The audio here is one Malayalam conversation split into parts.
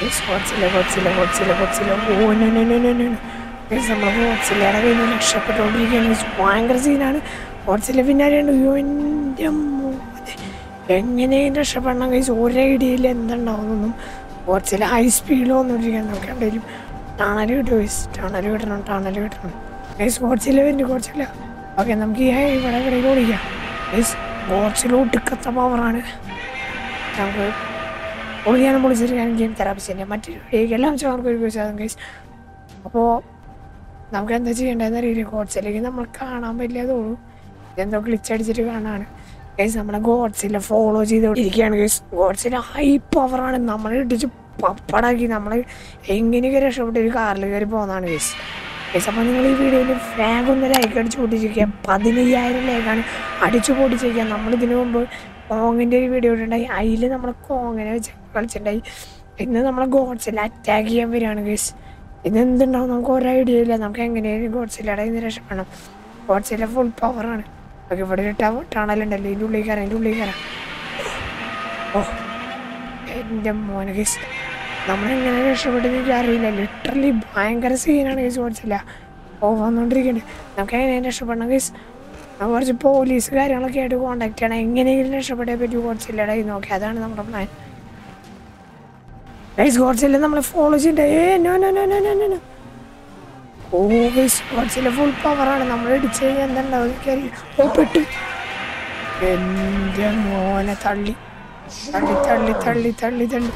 Godzilla Godzilla Godzilla Godzilla oh no no no no no നമ്മൾ ഗോഡ്സില്ലയുടെ കയ്യിൽ നിന്ന് രക്ഷപ്പെട്ടുകൊണ്ടിരിക്കുകയാണ് Guys, ഭയങ്കര സീനാണ് ഗോഡ്സില്ല പിന്നാലെയാണ് അയ്യോ എൻ്റെ മോനെ എങ്ങനെയും രക്ഷപ്പെടണം കൈസ് ഒരു ഐഡിയയിൽ എന്തുണ്ടാവുന്നൊന്നും ഗോഡ്സില്ല ഹൈ സ്പീഡിൽ വന്നുകൊണ്ടിരിക്കാൻ നോക്കി എന്തായാലും ടണൽ കിട്ടും ഗൈസ് ടണൽ കിട്ടണം ടണൽ കിട്ടണം ഗൈസ് ഗോഡ്സില്ല വരുന്നുണ്ട് ഗോഡ്സില്ല ഓക്കെ നമുക്ക് ഈ ഇവിടെ ഇവിടെ ഓടിക്കാം ഗൈസ് ഗോഡ്സില്ല ഒടുക്കത്ത പവറാണ് നമുക്ക് ഒളിയാനും പൊളിച്ചിരിക്കാനും ഗെയിം തെറാപ്പിച്ചിൻ്റെ മറ്റൊരു വീഡിയോക്കെല്ലാം ചോർക്ക് ഒരു വിശ്വാസം ഗൈസ് അപ്പോൾ നമുക്ക് എന്താ ചെയ്യേണ്ടതെന്ന് അറിയില്ല ഗോഡ്സിലേക്ക് നമ്മൾ കാണാൻ പറ്റില്ലാതുള്ളൂ ഇതെന്തോ glitch അടിച്ചിട്ട് കാണാണ് ഗൈസ് നമ്മളെ ഗോഡ്സിലെ ഫോളോ ചെയ്തുകൊണ്ടിരിക്കുകയാണ് ഗൈസ് ഗോഡ്സിലെ ഹൈ പവറാണ് നമ്മളെ ഇടിച്ച് പപ്പടാക്കി നമ്മൾ എങ്ങനെയൊക്കെ രക്ഷപ്പെട്ട് ഒരു കാറിൽ കയറി പോകുന്നതാണ് ഗൈസ് ഗൈസ് അപ്പോൾ നിങ്ങൾ ഈ വീഡിയോയിൽ ഫ്ലാഗ് ഒന്ന് ലൈക്ക് അടിച്ച് പൊട്ടിച്ചിരിക്കുക പതിനയ്യായിരം ലൈക്കാണ് അടിച്ചു പൊട്ടിച്ചിരിക്കുക നമ്മൾ ഇതിനു മുമ്പ് കോങ്ങിൻ്റെ ഒരു വീഡിയോ ഇട്ടുണ്ടായി അതിൽ നമ്മൾ കോങ്ങിനെ വെച്ച് കളിച്ചിട്ടുണ്ടായി ഇന്ന് നമ്മളെ ഗോഡ്സിൽ അറ്റാക്ക് ചെയ്യാൻ വരികയാണ് ഗൈസ് ഇത് എന്തുണ്ടാവും നമുക്ക് ഒരു ഐഡിയ ഇല്ല നമുക്ക് എങ്ങനെയും ഗോഡ്സിലയുടെ ഇന്ന് രക്ഷപ്പെടണം ഗോഡ്സിലെ ഫുൾ പവറാണ് നമുക്ക് ഇവിടെ ഒരു ടവ ടണലുണ്ടല്ലോ ഇതിൻ്റെ ഉള്ളിൽ കയറാം ഇതിൻ്റെ ഉള്ളിൽ കയറാം ഓ എൻ്റെ മോനെ ഗൈസ് നമ്മളെങ്ങനെ രക്ഷപ്പെട്ടെന്ന് എനിക്ക് അറിയില്ല ലിറ്ററലി ഭയങ്കര സീനാണ് ഗൈസ് ഗോഡ്സില്ല ഓ വന്നുകൊണ്ടിരിക്കുന്നുണ്ട് നമുക്ക് എങ്ങനെയും രക്ഷപ്പെടണം ഗൈസ് നമുക്ക് കുറച്ച് പോലീസ് കാര്യങ്ങളൊക്കെ ആയിട്ട് കോൺടാക്ട് ചെയ്യണം എങ്ങനെയെങ്കിലും രക്ഷപ്പെട്ടേ പറ്റി ഗോഡ്സില്ലയുടെ കയ്യിൽ നോക്കി അതാണ് നമ്മുടെ പ്ലാൻ ഗൈസ് ഗോഡ്സില്ല നമ്മളെ ഫോളോ ചെയ്യണ്ടേ ഏ no no no no no no no oh guys Godzilla full പവറാണ് നമ്മൾ ഇടിച്ച് കഴിഞ്ഞാൽ എന്തുണ്ടാവും എനിക്കറിയില്ല ഓ പെട്ടു എൻ്റെ മോനെ തള്ളി തള്ളി തള്ളി തള്ളി തള്ളി തള്ളി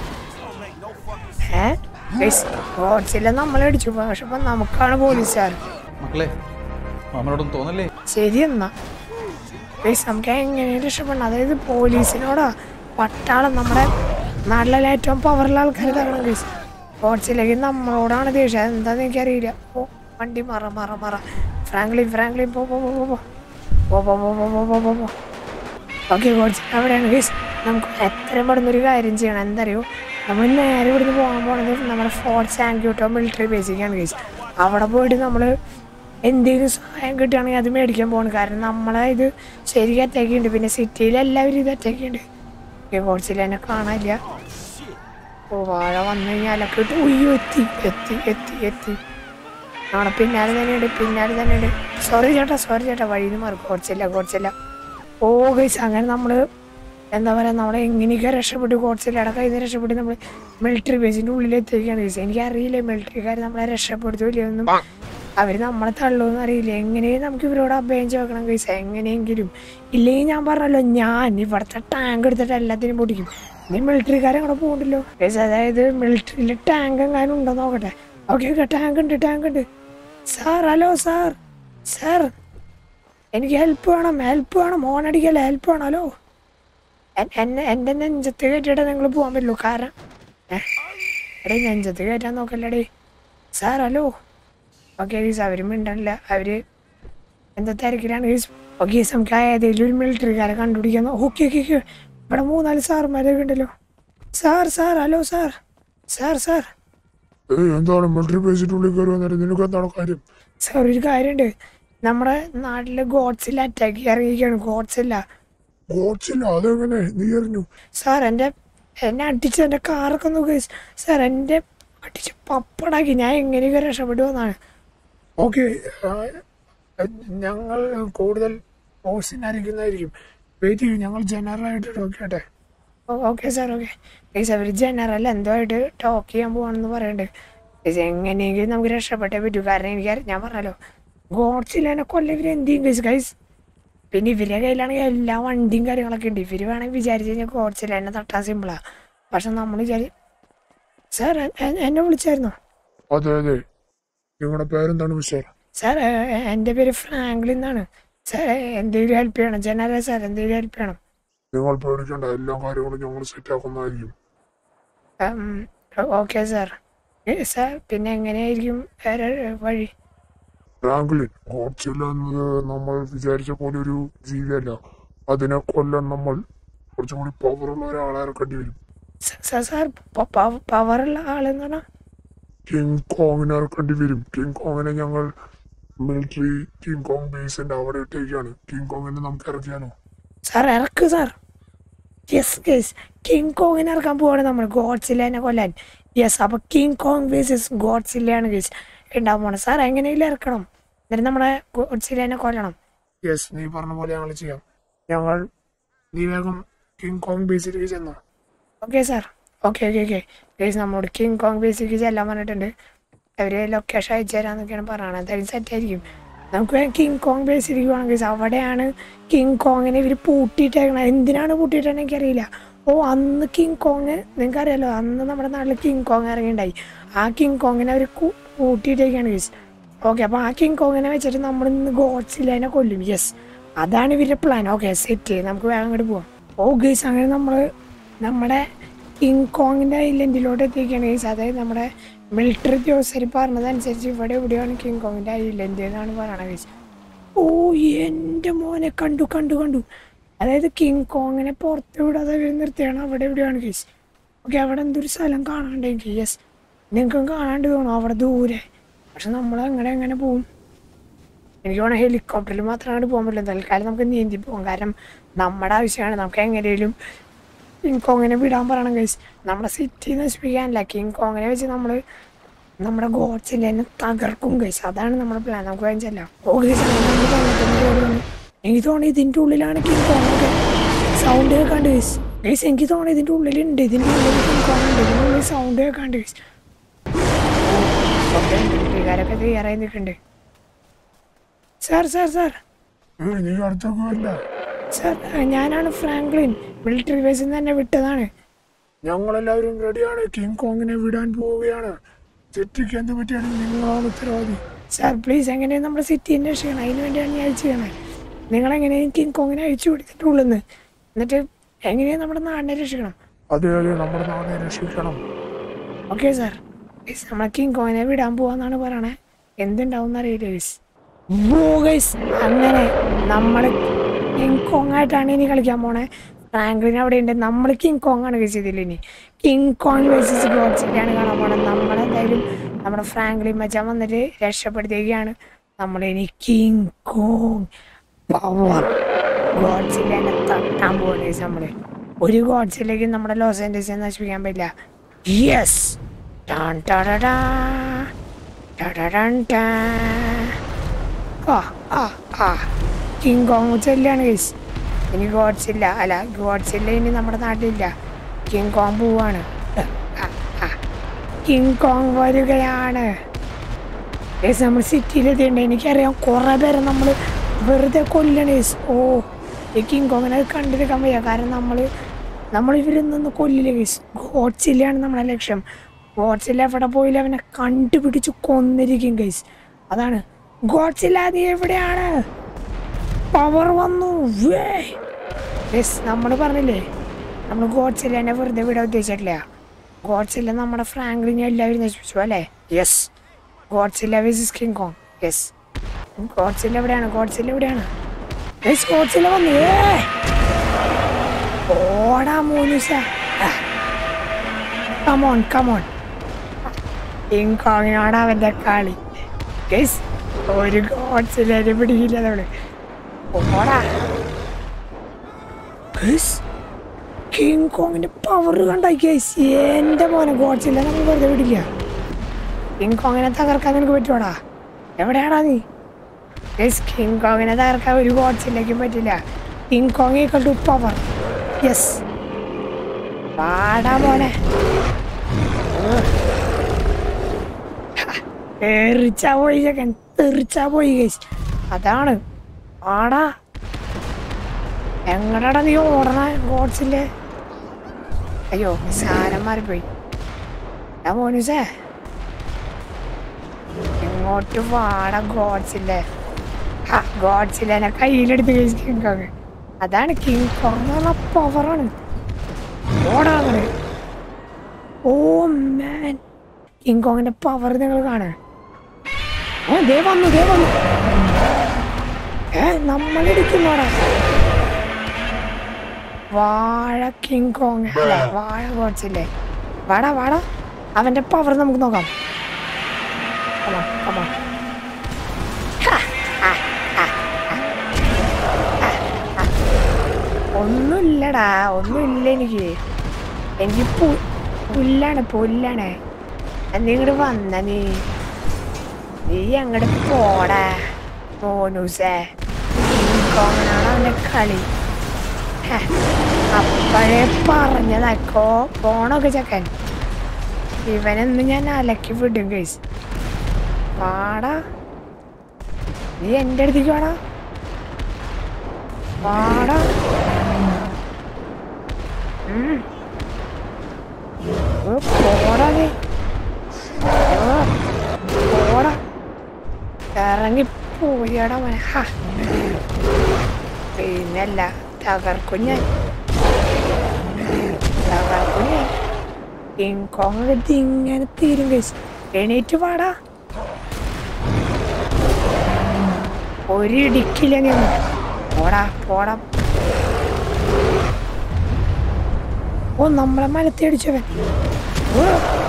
ഏ ഗൈസ് ഗോഡ്സില്ല നമ്മളെ അടിച്ചു പക്ഷെ ഇപ്പം നമുക്കാണ് പോലീസുകാർ മക്കളെ മാമനോടൊന്നും തോന്നല്ലേ ശരി എന്നാ ഗൈസ് നമുക്ക് എങ്ങനെ രക്ഷപ്പെടണം അതായത് പോലീസിനോടാ പട്ടാളം നമ്മുടെ നാട്ടിലെ ഏറ്റവും പവറുള്ള ആൾക്കാർ തരണം ഗൈസ് കോച്ചിലേക്ക് നമ്മളോടാണ് ദേഷ്യം അതെന്താന്ന് എനിക്കറിയില്ല ഓ വണ്ടി മറ മറ മറ ഫ്രാങ്ക്ലിൻ ഫ്രാങ്ക്ലിൻ പോ പോ പോ പോ പോ പോ പോ പോ പോ പോ പോ പോ ഓക്കെ കോച്ച് അവിടെയാണ് ഗൈസ് നമുക്ക് എത്രയും പെടുന്ന ഒരു കാര്യം ചെയ്യണം എന്തറിയോ നമ്മൾ നേരെ ഇവിടുന്ന് പോകാൻ പോണത് നമ്മുടെ ഫോർട്ട് സാൻക്യൂട്ടോ മിലിറ്ററി ബേസിക്കാണ് ഗൈസ് അവിടെ പോയിട്ട് നമ്മൾ എന്തെങ്കിലും സഹായം കിട്ടുകയാണെങ്കിൽ അത് മേടിക്കാൻ പോകണം കാരണം നമ്മളെ ഇത് ശരിക്കും അറ്റാക്കിയുണ്ട് പിന്നെ സിറ്റിയിൽ എല്ലാവരും ഇത് അറ്റാക്കിയുണ്ട് കോച്ചിൽ എന്നെ കാണാനില്ല ഓ വാഴ വന്നു കഴിഞ്ഞാലൊക്കെ ഇട്ട് ഉയ്യോ എത്തി എത്തി എത്തി എത്തി നമ്മുടെ പിന്നാലെ തന്നെയുണ്ട് പിന്നാലെ തന്നെയുണ്ട് സോറി ചേട്ടാ സോറി ചേട്ടാ വഴിയിൽ നിന്ന് മാറി കോച്ചില്ല കോച്ചില്ല ഓ ഗൈസ് അങ്ങനെ നമ്മൾ എന്താ പറയുക നമ്മളെ എങ്ങനെയൊക്കെ രക്ഷപ്പെട്ടു കോച്ചില്ലയുടെ കയ്യിൽ നിന്ന് രക്ഷപ്പെട്ട് നമ്മൾ മിലിറ്ററി ബേസിൻ്റെ ഉള്ളിൽ എത്തിക്കുകയാണ് ഗൈസ് എനിക്കറിയില്ല മിലിറ്ററിക്കാർ നമ്മളെ രക്ഷപ്പെടുത്തൂലെയൊന്നും അവർ നമ്മളെ തള്ളുമെന്ന് അറിയില്ല എങ്ങനെയും നമുക്ക് ഇവരോട് അഭയം ചോദിക്കണം ഗൈസ് എങ്ങനെയെങ്കിലും ഇല്ലെങ്കിൽ ഞാൻ പറഞ്ഞല്ലോ ഞാൻ ഇവിടുത്തെ ടാങ്ക് എടുത്തിട്ട് എല്ലാത്തിനും പൊടിക്കും നീ മിലിറ്ററിക്കാരെ കൂടെ പോകണ്ടല്ലോ ഗൈസ് അതായത് മിലിറ്ററിയിൽ ടാങ്ക് എങ്ങാനും ഉണ്ടോ നോക്കട്ടെ ഓക്കെ ഓക്കെ ടാങ്ക് ഉണ്ട് ടാങ്ക് ഉണ്ട് സാർ ഹലോ സാർ സാർ എനിക്ക് ഹെൽപ്പ് വേണം ഹെൽപ്പ് വേണം ഓണടിക്കല്ല ഹെൽപ്പ് വേണം ഹലോ എൻ- എന്നെ എൻ്റെ നെഞ്ചത്ത് കയറ്റിയിട്ട് നിങ്ങൾ പോകാൻ പറ്റുള്ളൂ കാരണം ഏ എടേ നെഞ്ചത്ത് കയറ്റാൻ നോക്കല്ലടേ സാർ ഹലോ ഓക്കെ ഗീസ് അവർ മിണ്ടണില്ല അവർ എന്താ തിരക്കിലാണ് ഗീസ് ഓക്കെ ഗീസ് നമുക്ക് ആ ഏതെങ്കിലും ഒരു മിലിറ്ററിക്കാരെ കണ്ടുപിടിക്കാൻ ഓക്കെ ഓക്കെ ഓക്കെ ഇവിടെ മൂന്നാല് സാറുമാരൊക്കെ ഉണ്ടല്ലോ sir sir hello sir sir sir ഏയ് എന്താണ് മിലിറ്ററി ബേസിന്റെ ഉള്ളിൽ കയറി വന്നിട്ട് നിനക്ക് എന്താണ് കാര്യം സാർ ഒരു കാര്യമുണ്ട് നമ്മുടെ നാട്ടിൽ ഗോഡ്സില്ല അറ്റാക്ക് ഇറങ്ങിയിരിക്കുകയാണ് ഗോഡ്സില്ല ഗോഡ്സില്ല അതെങ്ങനെ നീ അറിഞ്ഞു സാർ എൻ്റെ എന്നെ അടിച്ച് എൻ്റെ കാറൊക്കെ നോക്ക് സാർ എൻ്റെ അടിച്ച് പപ്പടാക്കി ഞാൻ എങ്ങനെയൊക്കെ രക്ഷപ്പെട്ടു വന്നാണ് ഓക്കെ ഞങ്ങൾ കൂടുതൽ പോസ്റ്റിന് അറിയിക്കുന്നതായിരിക്കും വെയിറ്റ് ചെയ്യും ഞങ്ങൾ ജനറൽ ആയിട്ട് നോക്കിയാട്ടെ ഓക്കെ സാർ ഓക്കെ ഗൈസ് അവർ ജനറൽ എന്തോ ആയിട്ട് ടോക്ക് ചെയ്യാൻ പോവാണെന്ന് പറയുന്നുണ്ട് ഗൈസ് എങ്ങനെയെങ്കിലും നമുക്ക് രക്ഷപ്പെട്ടേ പറ്റൂ കാരണം എനിക്ക് ഞാൻ പറഞ്ഞല്ലോ ഗോഡ്സിലെ കൊല്ലം ഇവർ എന്ത് ചെയ്യും ഗൈസ് ഗൈസ് പിന്നെ ഇവരുടെ കയ്യിലാണെങ്കിൽ എല്ലാ വണ്ടിയും കാര്യങ്ങളൊക്കെ ഉണ്ട് ഇവർ വേണമെങ്കിൽ വിചാരിച്ചു കഴിഞ്ഞാൽ ഗോഡ്സിൽ എന്നെ തട്ടാൻ സിമ്പിളാണ് പക്ഷെ നമ്മൾ വിചാരി സാർ എന്നെ വിളിച്ചായിരുന്നോ അതെ അതെ നിങ്ങളുടെ പേരെന്താണ് മിസ്റ്റർ സാർ എൻ്റെ പേര് ഫ്രാങ്ക്ലിൻ എന്നാണ് സാർ എന്തെങ്കിലും ഹെൽപ്പ് ചെയ്യണം ജനറൽ സാർ എന്തെങ്കിലും ഹെൽപ്പ് ചെയ്യണം നിങ്ങൾ പേടിക്കേണ്ട എല്ലാ കാര്യങ്ങളും ഞങ്ങൾ സെറ്റ് ആക്കുന്നതായിരിക്കും ഓക്കെ സാർ സാർ പിന്നെ എങ്ങനെയായിരിക്കും വേറെ വഴി ഫ്രാങ്ക്ലിൻ ഗോഡ്സില്ല എന്നത് നമ്മൾ വിചാരിച്ച പോലെ ഒരു ജീവിയല്ല അതിനെ കൊല്ലാൻ നമ്മൾ കുറച്ചും കൂടി പവറുള്ള ഒരാളെ ഇറക്കേണ്ടി വരും സ- സ- സാർ പവറുള്ള ആളെന്ന് പറഞ്ഞാൽ കിങ് കോങ്ങിനെ ഇറക്കേണ്ടി വരും കിങ് കോങ്ങിനെ ഞങ്ങൾ മിലിറ്ററി കിങ് കോങ് ബേസിന്റെ അവിടെ ഇട്ടേക്കാണ് കിങ് കോങ്ങിനെ നമുക്ക് ഇറക്കിയാലോ സാർ ഇറക്ക് സാർ യെസ് ഗേസ് കിങ് കോങ്ങിനെ ഇറക്കാൻ പോവാണ് നമ്മൾ ഗോഡ്സില്ലേനെ കൊല്ലാൻ യെസ് അപ്പോൾ കിങ് കോങ് വേഴ്സസ് ഗോഡ്സില്ലയാണ് ഗേസ് ഉണ്ടാവാൻ പോണത് സാർ എങ്ങനെയും ഇറക്കണം എന്നിട്ട് നമ്മുടെ ഗോഡ്സില്ലേനെ കൊല്ലണം യെസ് നീ പറഞ്ഞ പോലെ ഞങ്ങൾ ചെയ്യാം ഞങ്ങൾ നീ വേഗം കിങ് കോങ് ബേസിലേക്ക് ചെന്നോ okay sir okay okay okay guys നമ്മളോട് കിങ് കോങ് ബേസിക്ക് ചെല്ലാൻ പറഞ്ഞിട്ടുണ്ട് അവർ ലൊക്കേഷൻ അയച്ചു തരാമെന്നൊക്കെയാണ് പറയണത് എന്തായാലും സെറ്റ് ആയിരിക്കും നമുക്ക് വേഗം കിങ് കോങ് ബേസിലേക്ക് പോകണം ഗേസ് അവിടെയാണ് കിങ് കോങ്ങിനെ ഇവർ പൂട്ടിയിട്ടേക്കണത് എന്തിനാണ് പൂട്ടിയിട്ടെന്ന് എനിക്കറിയില്ല ഓ അന്ന് കിങ് കോങ് നിങ്ങൾക്കറിയാലോ അന്ന് നമ്മുടെ നാട്ടിൽ കിങ് കോങ് ഇറങ്ങിയിട്ടുണ്ടായി ആ കിങ് കോങ്ങിനെ അവർ പൂട്ടിയിട്ടേക്കാണ് ഗേസ് ഓക്കെ അപ്പോൾ ആ കിങ് കോങ്ങിനെ വെച്ചിട്ട് നമ്മൾ ഇന്ന് ഗോഡ്സിലേനെ കൊല്ലും യെസ് അതാണ് ഇവരുടെ പ്ലാൻ ഓക്കെ സെറ്റ് നമുക്ക് വേഗം അങ്ങോട്ട് പോവാം ഓ ഗേസ് അങ്ങനെ നമ്മൾ നമ്മുടെ കിങ് കോങ്ങിൻ്റെ ഐലൻഡിലോട്ട് എത്തിക്കുകയാണ് ഗേസ് അതായത് നമ്മുടെ മിലിറ്ററി ഉദ്യോഗസ്ഥർ പറഞ്ഞതനുസരിച്ച് ഇവിടെ എവിടെയാണ് കിങ് കോങ്ങിൻ്റെ ഐലൻഡ് എന്നാണ് പറയണത് ഗേസ് ഓ എൻ്റെ മോനെ കണ്ടു കണ്ടു കണ്ടു അതായത് കിങ് കോങ്ങിനെ പുറത്ത് വിടാതെ ഇവർ നിർത്തിയാണ് അവിടെ എവിടെയാണ് ഗേസ് ഓക്കെ അവിടെ എന്തൊരു സ്ഥലം കാണാണ്ട് എനിക്ക് യെസ് നിങ്ങൾക്കും കാണാണ്ട് തോന്നും അവിടെ ദൂരെ പക്ഷെ നമ്മൾ അങ്ങനെ എങ്ങനെ പോവും എനിക്ക് വേണം ഹെലികോപ്റ്ററിൽ മാത്രമാണ് പോകാൻ പറ്റില്ല തൽക്കാലം നമുക്ക് നീന്തി പോകാം കാരണം നമ്മുടെ ആവശ്യമാണ് നമുക്ക് എങ്ങനെയും കിങ് കോങ്ങിനെ വിടാൻ പറയണം ഗൈസ് നമ്മുടെ സിറ്റി നശിപ്പിക്കാനല്ല കിങ് കോങ്ങിനെ വെച്ച് നമ്മൾ നമ്മുടെ ഗോഡ്സിൽ തകർക്കും ഗൈസ് അതാണ് നമ്മുടെ പ്ലാൻ നമുക്ക് വേഗം ചെല്ലാം ഓ ഗൈസ് എനിക്ക് തോന്നി ഇതിൻ്റെ ഉള്ളിലാണ് കിങ് കോങ് ഒക്കെ സൗണ്ട് കേൾക്കാണ്ട് ഗൈസ് ഗൈസ് എനിക്ക് തോന്നി ഇതിൻ്റെ ഉള്ളിലുണ്ട് ഇതിൻ്റെ ഉള്ളിൽ കിങ് കോങ് ഉണ്ട് ഇതിൻ്റെ ഉള്ളിൽ സൗണ്ട് കേൾക്കാണ്ട് ഗൈസ് മിലിറ്ററിക്കാരൊക്കെ തയ്യാറായി നിൽക്കുന്നുണ്ട് സാർ സാർ സാർ ഏ, നീ അടുത്തൊക്കെ അല്ല സാർ ഞാനാണ് ഫ്രാങ്ക്ലിൻ മിലിറ്ററി ബേസിൽ നിന്ന് തന്നെ വിട്ടതാണ് ഞങ്ങളെല്ലാവരും റെഡിയാണ് കിങ് കോങ്ങിനെ വിടാൻ പോവുകയാണ് സിറ്റിക്ക് എന്ത് പറ്റിയാണ് നിങ്ങളാണ് ഉത്തരവാദി സാർ പ്ലീസ് എങ്ങനെയും നമ്മുടെ സിറ്റി അന്വേഷിക്കണം അതിന് വേണ്ടിയാണ് ഞാൻ അയച്ചു ചെയ്യണത് നിങ്ങൾ എങ്ങനെയും കിങ് കോങ്ങിനെ അയച്ചു കൊടുത്തിട്ടുള്ളൂ എന്നിട്ട് എങ്ങനെയും നമ്മുടെ നാടിനെ രക്ഷിക്കണം അതെ അതെ നമ്മുടെ നാടിനെ രക്ഷിക്കണം ഓക്കെ സാർ ഗൈസ് നമ്മളെ കിങ് കോങ്ങിനെ വിടാൻ പോവാന്നാണ് പറയണേ എന്തുണ്ടാവും എന്നറിയില്ല ഗൈസ് ഓ ഗൈസ് അങ്ങനെ നമ്മൾ കിങ് കോങ് ആയിട്ടാണ് ഇനി കളിക്കാൻ പോണേ ഫ്രാങ്ക്ലിൻ അവിടെ ഉണ്ട് നമ്മൾ കിങ് കോങ് ആണ് ഗൈസ് ഇതിൽ ഇനി കിങ് കോങ് വേഴ്സസ് ഗോഡ്സിലാണ് കാണാൻ പോണത് നമ്മളെന്തായാലും നമ്മുടെ ഫ്രാങ്ക്ലിൻ മച്ചാൻ വന്നിട്ട് രക്ഷപ്പെടുത്തുകയാണ് നമ്മളിനി കിങ് കോങ് പവർ ഗോഡ്സിലെ തട്ടാൻ പോകുന്നത് ഗൈസ് നമ്മള് ഒരു ഗോഡ്സിലേക്ക് നമ്മുടെ ലോസ് ഏഞ്ചൽസിനെ നശിപ്പിക്കാൻ പറ്റില്ല യെസ് ടാൻ ടാടാ ടാടാൻ ടാ ആ ആ ആ കിങ് കോങ് ചെല്ലാണ് ഗൈസ് ഇനി ഗോഡ്സില്ല അല്ല ഗോഡ്സില്ല ഇനി നമ്മുടെ നാട്ടിലില്ല കിങ് കോങ് പോവാണ് കിങ് കോങ് വരികയാണ് ഗൈസ് നമ്മൾ സിറ്റിയിലെത്തിയിട്ടുണ്ട് എനിക്കറിയാം കുറേ പേരെ നമ്മൾ വെറുതെ കൊല്ലണേ ഗൈസ്. ഓ ഈ കിങ് കോങ്ങിനെ കണ്ടിരിക്കാൻ വയ്യ കാരണം നമ്മൾ നമ്മൾ ഇവരിൽ നിന്ന് കൊല്ലില്ല ഗൈസ് ഗോഡ്സില്ലയാണ് നമ്മുടെ ലക്ഷ്യം ഗോഡ്സില്ല എവിടെ പോയില്ല അവനെ കണ്ടുപിടിച്ച് കൊന്നിരിക്കും ഗൈസ് അതാണ് ഗോഡ്സില്ല നീ എവിടെയാണ് പവർ വന്നു യെസ് നമ്മൾ പറഞ്ഞില്ലേ നമ്മൾ ഗോഡ്സില്ലെ വെറുതെ വിടാൻ ഉദ്ദേശിച്ചിട്ടില്ല ഗോഡ്സില്ല നമ്മുടെ ഫ്രാങ്ക്ലിനെ എല്ലാവരും നശിപ്പിച്ചു അല്ലേ yes Godzilla versus King Kong yes Godzilla എവിടെയാണ് ഗോഡ്സില്ല എവിടെയാണ് യെസ് ഗോഡ്സില്ല വന്നു ഏയ്! ഓടാ മോനുസ കമോൺ കമോൺ കിങ് കോങ്ങിനോട് അവൻ്റെ കളി ഗൈസ് ഒരു ഗോഡ്സില്ലെ പിടിക്കില്ല നമ്മള് ഓടാ ഗൈസ് കിങ് കോങ്ങിന്റെ പവർ കണ്ടായി ഗൈസ് എന്റെ മോനെ ഗോഡ്സില്ല നമ്മൾ വെറുതെ വിടില്ല കിങ് കോങ്ങിനെ തകർക്കാൻ നിനക്ക് പറ്റുവാടാ എവിടെയാടാ നീ ഗൈസ് കിങ് കോങ്ങിനെ തകർക്കാൻ ഒരു ഗോഡ്സില്ലേക്കും പറ്റില്ല King Kong equal to power yes പാടാ മോനെ തെറിച്ചാ പോയി ചെക്കൻ തെറിച്ചാ പോയി ഗൈസ് അതാണ് ആടാ എങ്ങടാടാ നീ ഓടണ ഗോഡ്സിന്റെ അയ്യോ സാരം മാറിപ്പോയി ഞാൻ മോനുസേ ഇങ്ങോട്ട് വാട ഗോഡ്സില്ലേ ആ ഗോഡ്സില്ലെ കയ്യിലെടുത്ത് കഴിച്ച് കിങ് കോങ് അതാണ് കിങ് കോങ് എന്ന് പറഞ്ഞ പവറാണ് ഓടാ അങ്ങനെ ഓ മാൻ കിങ് കോങ്ങിന്റെ പവർ നിങ്ങൾ കാണാൻ ഓ ദേ വന്നു ദേ വന്നു ഏ നമ്മളിടിക്കുന്നോടാ വാഴ കിങ് കോങ് അല്ല വാഴ ഗോഡ്സില്ലേ വാടാ വാടാ അവന്റെ പവർ നമുക്ക് നോക്കാം Come on, come on. Ha, ha, ha, ha. Ha, ha. ഒന്നുമില്ലടാ ഒന്നുമില്ല എനിക്ക് എനിക്ക് പു- പുല്ലാണ് പുല്ലാണ് നീ ഇങ്ങോട്ട് വന്ന നീ നീ അങ്ങോട്ട് പോടാ മോനൂസേ കോമനാണ് അവന്റെ കളി ഹെ, അപ്പോഴേ പറഞ്ഞതാക്കോ പോണൊക്കെ ചക്കൻ ഇവനെന്ന് ഞാൻ അലക്കി വിടും കേസ് പാടാ നീ എൻ്റെ അടുത്തേക്ക് വാടാ പാടാ ഉം. ഓ, പോടാ നീ ഓ, പോടാ ഇറങ്ങി പോയടാ മോനെ ഹാ പിന്നല്ല തകർക്കും ഞാൻ തകർക്കും ഞാൻ കിങ്കോങ് ഇങ്ങനെ തീരും കഴിച്ചു എണീറ്റ് പാടാ ഒരു ഇടിക്കില്ല നീ ഒന്നും. പോടാ പോടാ ഓ നമ്മളെ മലത്തി അടിച്ചവൻ ഓ.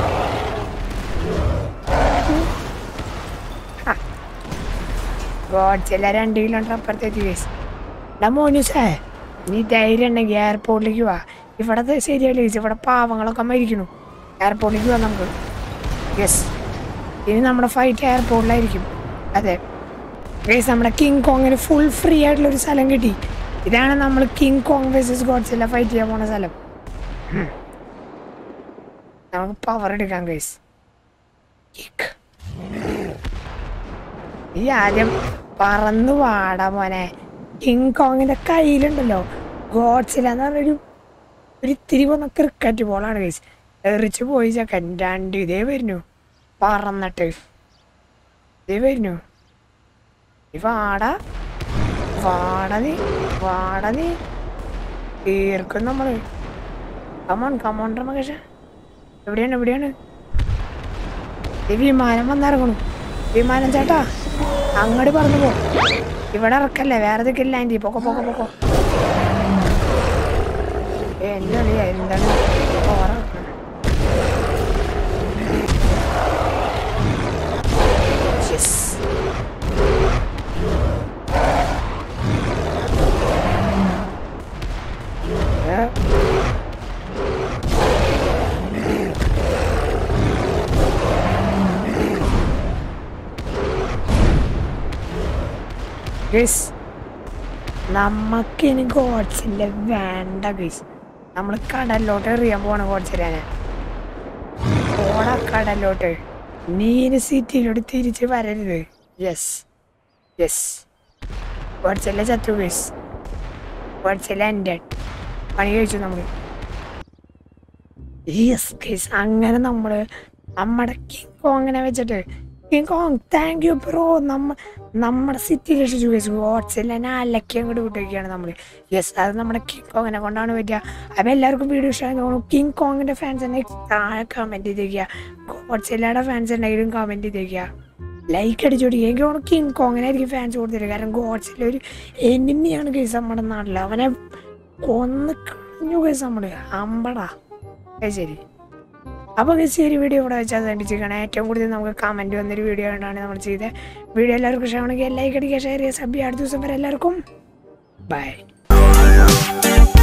ആ. ഗോഡ്സില്ല രണ്ട് കിലോമീറ്റർ അപ്പുറത്തേക്ക് കേസ് എടാ മോനുസേ നീ ധൈര്യം ഉണ്ടെങ്കിൽ എയർപോർട്ടിലേക്ക് വാ ഇവിടത്തെ ശരിയല്ല ചേച്ചി ഇവിടെ പാവങ്ങളൊക്കെ മരിക്കണു എയർപോർട്ടിലേക്ക് വാ നമുക്ക് യെസ് ഇനി നമ്മുടെ ഫൈറ്റ് എയർപോർട്ടിലായിരിക്കും അതെ ഗൈസ് നമ്മുടെ കിങ് കോങ്ങിന് ഫുൾ ഫ്രീ ആയിട്ടുള്ള ഒരു സ്ഥലം കിട്ടി ഇതാണ് നമ്മൾ King Kong versus Godzilla fight ചെയ്യാൻ പോണ സ്ഥലം ഉം. നമുക്ക് പവർ എടുക്കാം ഗൈസ് ഈ ആദ്യം പറന്നു പാടാ മോനെ കിങ് കോങ്ങിന്റെ കയ്യിലുണ്ടല്ലോ ഗോഡ്സില എന്ന് പറഞ്ഞൊരു ഒരു ഇത്തിരി പോന്ന ക്രിക്കറ്റ് ബോളാണ് ഗൈസ് എറിച്ച് പോയി ചക്കൻ രണ്ട് ഇതേ വരുന്നു പറന്നിട്ട് ഇതേ വരുന്നു നീ വാടാ വാട നീ വാട നീ തീർക്കും നമ്മള് കമോൺ കമോൺ മകേഷ എവിടെയാണ് എവിടെയാണ് ഈ വിമാനം വന്നിറങ്ങണു വിമാനം ചേട്ടാ അങ്ങോട്ട് പറന്നു പോ ഇവിടെ ഇറക്കല്ലേ വേറെ ഇതൊക്കെ ആൻറ്റി പൊക്കോ പൊക്കോ പൊക്കോ എന്റെ അളിയാ എന്താണ് ഓറ യെസ് ഗൈസ് നമുക്കിനി ഗോഡ്സിന്റെ വേണ്ട ഗൈസ് നമ്മൾ കടലിലോട്ട് എറിയാൻ പോണ ഗോഡ്സിനെ പോണ കടലിലോട്ട് നീന് സിറ്റിയിലോട്ട് തിരിച്ച് വരരുത് യെസ് യെസ് ഗോഡ്സിലെ ചത്രു ഗൈസ് ഗോഡ്സിലെ എൻ്റെ പണി കഴിച്ചു നമ്മൾ യെസ് ഗൈസ് അങ്ങനെ നമ്മൾ നമ്മുടെ കിങ് കോങ്ങിനെ വെച്ചിട്ട് King Kong thank you bro നമ്മ നമ്മുടെ സിറ്റി രക്ഷിച്ചു ഗൈസ് വാട്സിൽ തന്നെ അലക്കി അങ്ങോട്ട് വിട്ടേക്കാണ് നമ്മൾ യെസ് അത് നമ്മുടെ കിങ് കോങ്ങിനെ കൊണ്ടാണ് പറ്റുക അപ്പം എല്ലാവർക്കും വീഡിയോ ഇഷ്ടമായി തോന്നുന്നു കിങ് കോങ്ങിൻ്റെ ഫാൻസ് തന്നെ താഴെ കമൻറ്റ് ചെയ്തേക്കുക ഗോഡ്സില്ലയുടെ ഫാൻസ് ഉണ്ടെങ്കിലും കമൻറ്റ് ചെയ്തേക്കുക ലൈക്ക് അടിച്ചു കൊടുക്കുക എനിക്ക് തോന്നുന്നു കിങ് കോങ്ങിനായിരിക്കും ഫാൻസ് കൊടുത്തില്ല കാരണം ഗോഡ്സിലെ ഒരു എനിമിയാണ് കേസ് നമ്മുടെ നാട്ടിൽ അവനെ കൊന്ന് കളഞ്ഞു കേസ് നമ്മൾ അമ്പടാ അത് ശരി അപ്പോൾ ശരി വീഡിയോ ഇവിടെ വെച്ചാൽ കണ്ടിച്ചിരിക്കണം ഏറ്റവും കൂടുതൽ നമുക്ക് കമൻറ്റ് വന്നൊരു വീഡിയോ കണ്ടാണ് നമ്മൾ ചെയ്തത് വീഡിയോ എല്ലാവർക്കും ഇഷ്ടമാണെങ്കിൽ ലൈക്ക് അടിക്കുക ഷെയർ ചെയ്യുക സബ് ചെയ്യുക അടുത്ത ദിവസം വരെ എല്ലാവർക്കും ബൈ